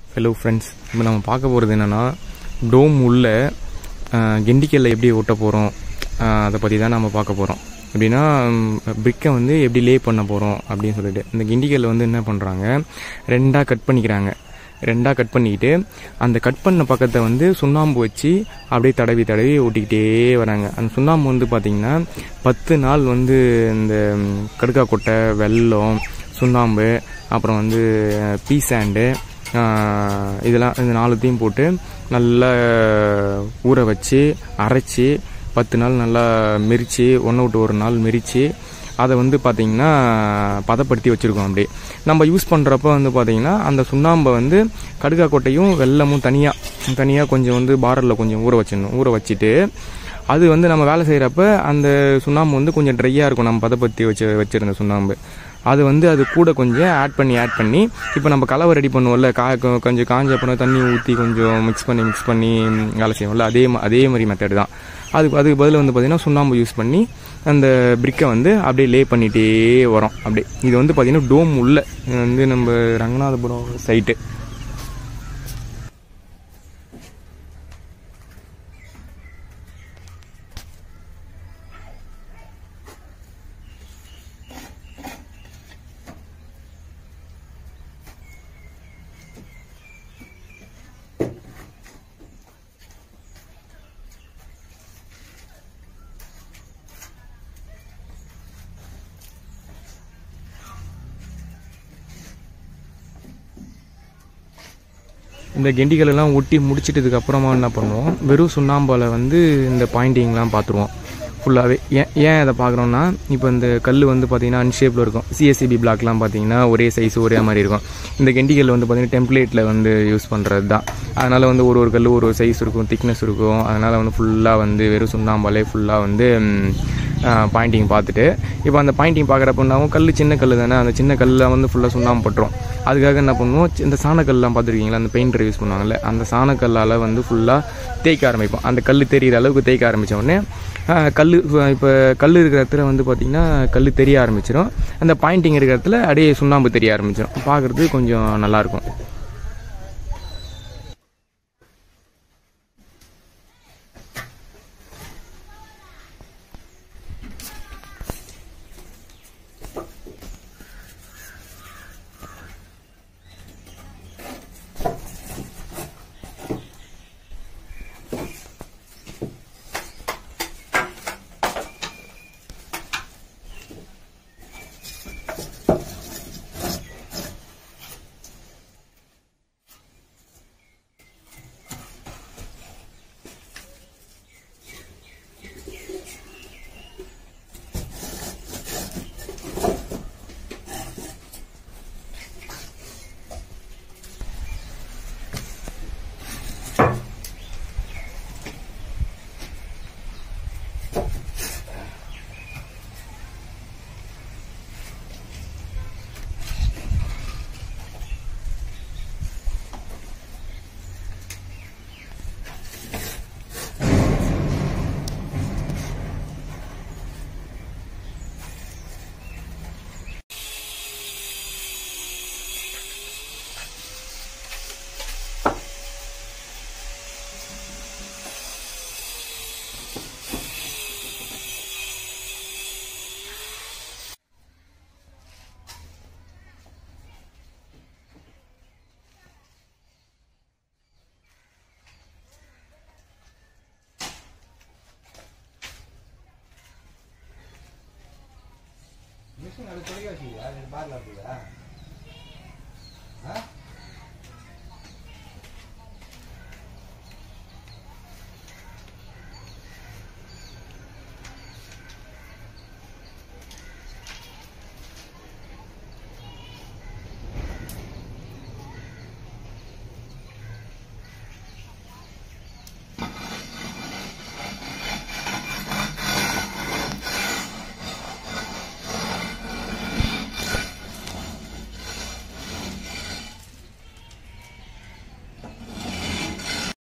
hello friends இப்போ நம்ம பார்க்க போகிறது என்னென்னா டோம் உள்ள கெண்டிக்கல்ல எப்படி ஒட்ட போகிறோம் அதை பற்றி தான் நம்ம பார்க்க போகிறோம் எப்படின்னா பிரிக்கை வந்து எப்படி லே பண்ண போகிறோம் அப்படின்னு சொல்லிட்டு இந்த கிண்டிக்கல்ல வந்து என்ன பண்ணுறாங்க ரெண்டாக கட் பண்ணிக்கிறாங்க ரெண்டாக கட் பண்ணிக்கிட்டு அந்த கட் பண்ண பக்கத்தை வந்து சுண்ணாம்பு வச்சு அப்படியே தடவி தடவி ஒட்டிக்கிட்டே வராங்க அந்த சுண்ணாம்பு வந்து பார்த்திங்கன்னா பத்து நாள் வந்து இந்த கடுக்கா கொட்டை வெல்லம் சுண்ணாம்பு அப்புறம் வந்து பீ சாண்டு இதெல்லாம் இந்த நாலுத்தையும் போட்டு நல்லா ஊற வச்சு அரைச்சி பத்து நாள் நல்லா மெரித்து ஒன்று விட்டு ஒரு நாள் மெரித்து அதை வந்து பார்த்திங்கன்னா பதப்படுத்தி வச்சுருக்கோம் அப்படியே நம்ம யூஸ் பண்ணுறப்ப வந்து பார்த்திங்கன்னா அந்த சுண்ணாம்பை வந்து கடுகா கொட்டையும் வெல்லமும் தனியாக தனியாக கொஞ்சம் வந்து பாரலில் கொஞ்சம் ஊற வச்சிடணும் ஊற வச்சுட்டு அது வந்து நம்ம வேலை செய்கிறப்ப அந்த சுண்ணாம்பு வந்து கொஞ்சம் ட்ரையாக இருக்கும் நம்ம பதப்படுத்தி வச்சு வச்சுருந்த சுண்ணாம்பு அது வந்து அது கூட கொஞ்சம் ஆட் பண்ணி ஆட் பண்ணி இப்போ நம்ம கலவை ரெடி பண்ணுவோம்ல கா கொஞ்சம் காஞ்ச அப்புறம் தண்ணி ஊற்றி கொஞ்சம் மிக்ஸ் பண்ணி மிக்ஸ் பண்ணி வேலை செய்வோம்ல அதே அதே மாதிரி மெத்தட் தான் அதுக்கு அதுக்கு பதில் வந்து பார்த்திங்கன்னா சுண்ணாம்பு யூஸ் பண்ணி அந்த பிரிக்கை வந்து அப்படியே லே பண்ணிகிட்டே வரோம் அப்படியே இது வந்து பார்த்திங்கன்னா டோம் உள்ள வந்து நம்ம ரங்கநாதபுரம் சைட்டு இந்த கெண்டிகள் எல்லாம் ஒட்டி முடிச்சிட்டதுக்கு அப்புறமா என்ன பண்ணுவோம் வெறும் சுண்ணாம்பால் வந்து இந்த பாயிண்டிங்லாம் பார்த்துருவோம் ஃபுல்லாகவே ஏன் ஏன் அதை பார்க்குறோன்னா இப்போ இந்த கல் வந்து பார்த்தீங்கன்னா அன்ஷேப்பில் இருக்கும் சிஎஸ்சிபி பிளாக்லாம் பார்த்தீங்கன்னா ஒரே சைஸ் ஒரே மாதிரி இருக்கும் இந்த கெண்டிகள் வந்து பார்த்தீங்கன்னா டெம்ப்ளேட்டில் வந்து யூஸ் பண்ணுறது தான் அதனால் வந்து ஒரு ஒரு கல் ஒரு ஒரு சைஸ் இருக்கும் திக்னஸ் இருக்கும் அதனால் வந்து ஃபுல்லாக வந்து வெறும் சுண்ணாம்பாலே ஃபுல்லாக வந்து பாயிண்டிங் பார்த்துட்டு இப்போ அந்த பாயிண்டிங் பார்க்குறப்பனாவும் கல் சின்ன கல் தானே அந்த சின்ன கல்லில் வந்து ஃபுல்லாக சுண்ணாம்பு பட்டுரும் அதுக்காக என்ன பண்ணுவோம் இந்த சாணக்கல்லாம் பார்த்துருக்கீங்களா அந்த பெயிண்டர் யூஸ் பண்ணுவாங்கல்ல அந்த சாணக்கல்லால் வந்து ஃபுல்லாக தேய்க்க ஆரம்பிப்போம் அந்த கல் தெரிகிற அளவுக்கு தேய்க்க ஆரம்பித்த உடனே கல் இப்போ கல் இருக்கிற இடத்துல வந்து பார்த்திங்கன்னா கல் தெரிய ஆரம்பிச்சிடும் அந்த பாயிண்டிங் இருக்கிற இடத்துல அப்படியே சுண்ணாம்பு தெரிய ஆரம்பிச்சிடும் பார்க்குறதுக்கு கொஞ்சம் நல்லாயிருக்கும் மிஷின் அது தொலைக்காட்சி அது பார்ல இருக்குதா ஆ